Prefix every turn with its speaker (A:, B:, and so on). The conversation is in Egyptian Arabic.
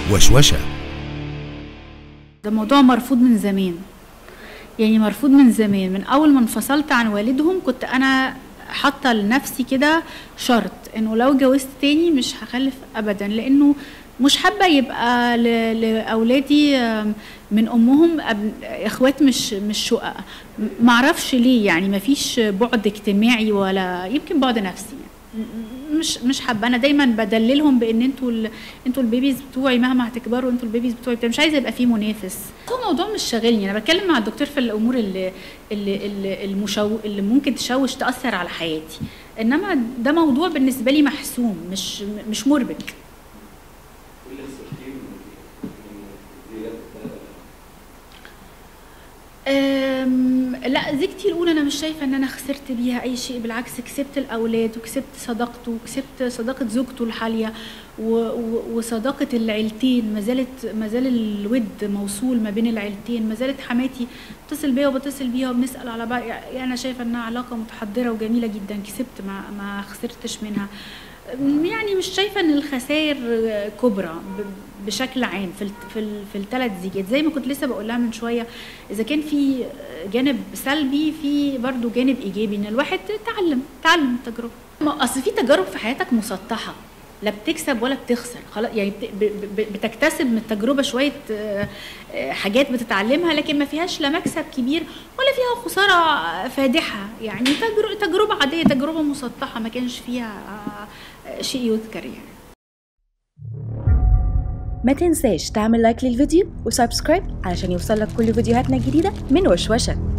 A: وشوشة
B: ده موضوع مرفوض من زمان يعني مرفوض من زمان من اول ما انفصلت عن والدهم كنت انا حاطه لنفسي كده شرط انه لو اتجوزت تاني مش هخلف ابدا لانه مش حابه يبقى ل- لاولادي آم، من امهم أب- اخوات مش مش شقق م- معرفش ليه يعني مفيش بعد اجتماعي ولا يمكن بعد نفسي يعني. م- مش مش حابه انا دايما بدللهم بان انتوا ال... انتوا البيبيز بتوعي مهما هتكبروا انتوا البيبيز بتوعي بتاع. مش عايزه يبقى في منافس هو موضوع مش شاغلني انا بتكلم مع الدكتور في الامور اللي اللي اللي, المشو... اللي ممكن تشوش تاثر على حياتي انما ده موضوع بالنسبه لي محسوم مش مش مربك أم، لا زيجتي الاولى انا مش شايفه ان انا خسرت بيها اي شيء بالعكس كسبت الاولاد وكسبت صداقته وكسبت صداقه زوجته الحاليه و- و- وصداقه العيلتين ما زالت ما زال الود موصول ما بين العيلتين ما زالت حماتي بتصل بيا وبتصل بيها وبنسال على بعض يعني انا شايفه انها علاقه متحضره وجميله جدا كسبت ما ما خسرتش منها يعني مش شايفه ان الخسائر كبرى ب- بشكل عام في الت- في ال- في الثلاث زيجات زي ما كنت لسه بقولها من شويه اذا كان في جانب سلبي في برضو جانب ايجابي ان الواحد تعلم تعلم التجربه ما اصل في تجارب في حياتك مسطحه لا بتكسب ولا بتخسر خلاص يعني بت- ب- ب- بتكتسب من التجربه شويه آه، آه، حاجات بتتعلمها لكن ما فيهاش لا مكسب كبير ولا فيها خساره فادحه يعني تجر- تجربه عاديه تجربه مسطحه ما كانش فيها آه، شيء يذكر يعني
C: ما تنساش تعمل لايك للفيديو وسبسكرايب علشان يوصلك كل فيديوهاتنا الجديدة من وشوشة